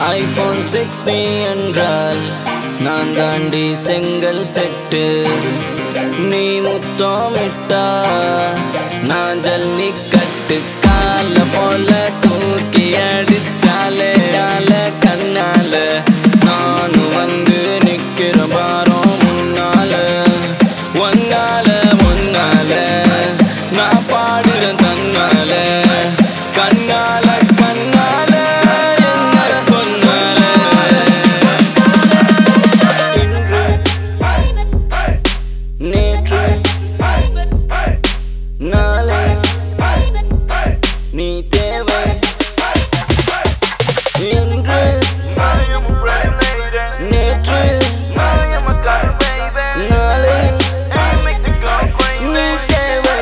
iPhone six நீ என்றால் நான் தாண்டி செங்கல் செட்டு நீ முத்தமிட்டா நான் ஜல்லிக்கட்டு கால போல தூக்கி அடிச்சாலே ஆல கண்ணால நானும் வந்து நிக்கிற பாரோ முன்னால ஒன்னால ஒன்னால நான் பாடுறேன் தன்னால கண்ணால கண்ணால என்ன கொன்னால இன்று நேற்று நாளை நீ தேவை இன்று நேற்று நாளை நீ தேவை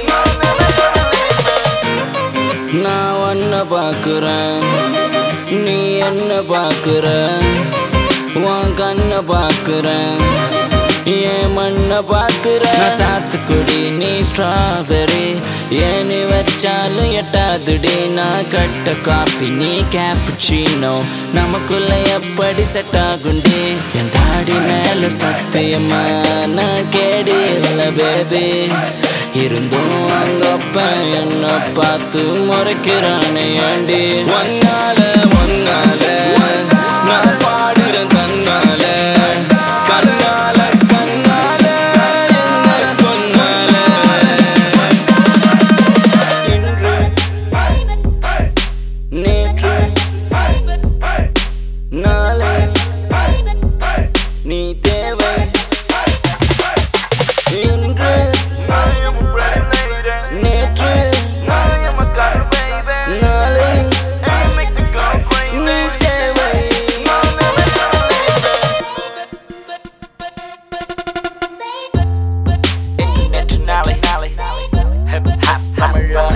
நான் ஒன்ன பார்க்குறேன் நீ என்ன பார்க்குற உன் கண்ண பார்க்குறேன் என் மண்ண பார்க்குற நான் சாத்துக்குடி நீ ஸ்ட்ராபெரி ஏனி வச்சாலும் எட்டாதுடி நான் கட்ட காஃபி நீ கேப்புச்சினோ நமக்குள்ள எப்படி செட் ஆகுண்டி என் தாடி மேல சத்தியமா நான் கேடி இல்லை பேபி இருந்தும் அங்கப்ப என்ன பார்த்து முறைக்கிறானே ஏண்டி ஒன்னால ஒன்னால நான் பாடுறேன் தன்னால கண்ணால கண்ணால என்ன கொன்னால இன்று நேற்று நாளை நீ தேவை இன்று நேற்று நாளை நீ தேவை Internationally, hip hop தமிழா